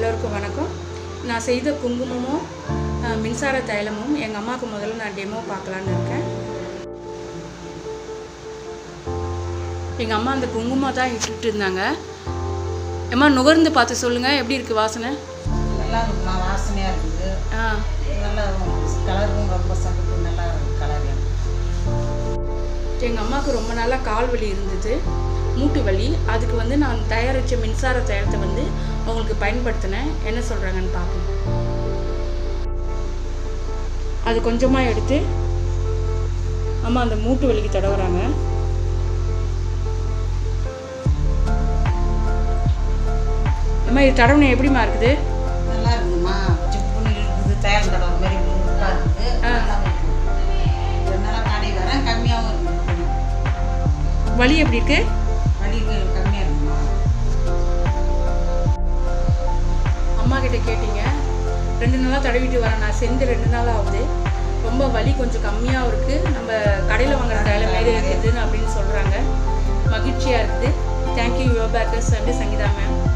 எல்லோருக்கும் வணக்கம் நான் செய்த குங்குமமும் அஹ், மின்சார தைலமும் எங்கள் அம்மாவுக்கு முதல்ல நான் டெமோ பார்க்கலான்னு இருக்கேன் எங்கள் அம்மா அந்த குங்குமம் தான் இட்டுட்டு இருந்தாங்க அம்மா நுகர்ந்து பார்த்து சொல்லுங்கள் எப்படி இருக்குது வாசனை நல்லா இருக்குமா வாசனையாக இருக்குது ஆ நல்லா கலரும் ரொம்ப சமைப்பு நல்லா கலர் எங்கள் அம்மாவுக்கு ரொம்ப நாளாக கால் வலி இருந்தது மூட்டு வலி அதுக்கு வந்து நான் தயாரித்த மின்சார தைலத்தை வந்து அவங்களுக்கு பயன்படுத்தினேன் என்ன சொல்கிறாங்கன்னு பார்ப்போம் அது கொஞ்சமாக எடுத்து அம்மா அந்த மூட்டு வலிக்கு தடவுறாங்க அம்மா இது தடவுன எப்படிம்மா இருக்குது நல்லா இருக்குதுமா சிப்புன்னு இருக்குது தயார் தடவை மாதிரி நல்லா இருக்குது ஆ. நல்லா இருக்குது ரெண்டு நாளாக கடை வரேன் கம்மியாகவும் இருக்குது வலி எப்படி இருக்குது வலி கம்மியாக இருக்குமா அம்மா கிட்ட கேட்டீங்க ரெண்டு நாளாக தடவிட்டு வரேன் நான் செஞ்சு ரெண்டு நாள் ஆகுது ரொம்ப வலி கொஞ்சம் கம்மியாக இருக்குது நம்ம கடையில் வாங்குற தைல மாரி இருக்குதுன்னு அப்படின்னு சொல்கிறாங்க மகிழ்ச்சியாக இருக்குது thank you your bakers and Sangeetha ma'am